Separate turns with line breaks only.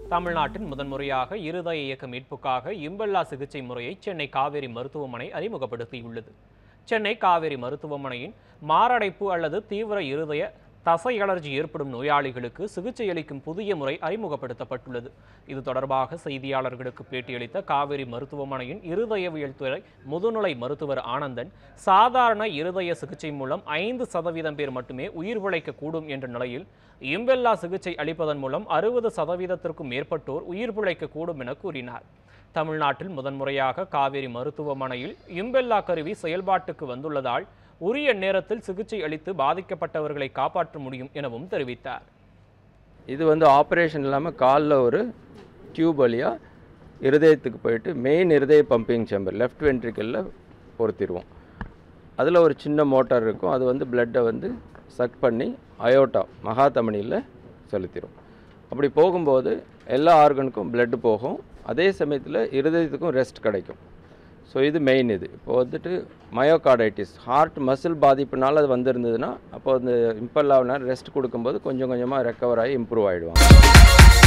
தமிழ்நாட்டின் முதன்முறையாக இருதய இயக்க மீட்புக்காக இம்பெல்லா சிகிச்சை முறையை சென்னை காவேரி மருத்துவமனை அறிமுகப்படுத்தியுள்ளது சென்னை காவேரி மருத்துவமனையின் மாரடைப்பு அல்லது தீவிர இருதய தசை அலர்ஜி ஏற்படும் நோயாளிகளுக்கு சிகிச்சை அளிக்கும் புதிய முறை அறிமுகப்படுத்தப்பட்டுள்ளது இது தொடர்பாக செய்தியாளர்களுக்கு பேட்டியளித்த காவேரி மருத்துவமனையின் இருதயவியல் துறை முதுநிலை மருத்துவர் ஆனந்தன் சாதாரண இருதய சிகிச்சை மூலம் ஐந்து சதவீதம் பேர் மட்டுமே உயிர் பிழைக்கக்கூடும் என்ற நிலையில் இம்பெல்லா சிகிச்சை அளிப்பதன் மூலம் அறுபது சதவீதத்திற்கும் மேற்பட்டோர் உயிர் பிழைக்கக்கூடும் என கூறினார் தமிழ்நாட்டில் முதன்முறையாக காவேரி மருத்துவமனையில் இம்பெல்லா கருவி செயல்பாட்டுக்கு வந்துள்ளதால் உரிய நேரத்தில் சிகிச்சை அளித்து பாதிக்கப்பட்டவர்களை காப்பாற்ற முடியும் எனவும் தெரிவித்தார்
இது வந்து ஆப்ரேஷன் இல்லாமல் காலில் ஒரு டியூப் வழியாக இருதயத்துக்கு போயிட்டு மெயின் இருதய பம்பிங் சேம்பர் லெஃப்ட் வென்ட்ரிக்கலில் பொருத்திடுவோம் அதில் ஒரு சின்ன மோட்டார் இருக்கும் அது வந்து பிளட்டை வந்து சக் பண்ணி அயோட்டா மகாதமனியில் செலுத்திடும் அப்படி போகும்போது எல்லா ஆர்கனுக்கும் பிளட் போகும் அதே சமயத்தில் இருதயத்துக்கும் ரெஸ்ட் கிடைக்கும் ஸோ இது மெயின் இது இப்போ வந்துட்டு மயோகார்டைட்டிஸ் ஹார்ட் மசில் பாதிப்புனால அது வந்திருந்ததுன்னா அப்போ அந்த இம்பல்லாவினால் ரெஸ்ட் கொடுக்கும்போது கொஞ்சம் கொஞ்சமாக ரெக்கவர் ஆகி இம்ப்ரூவ் ஆகிடுவாங்க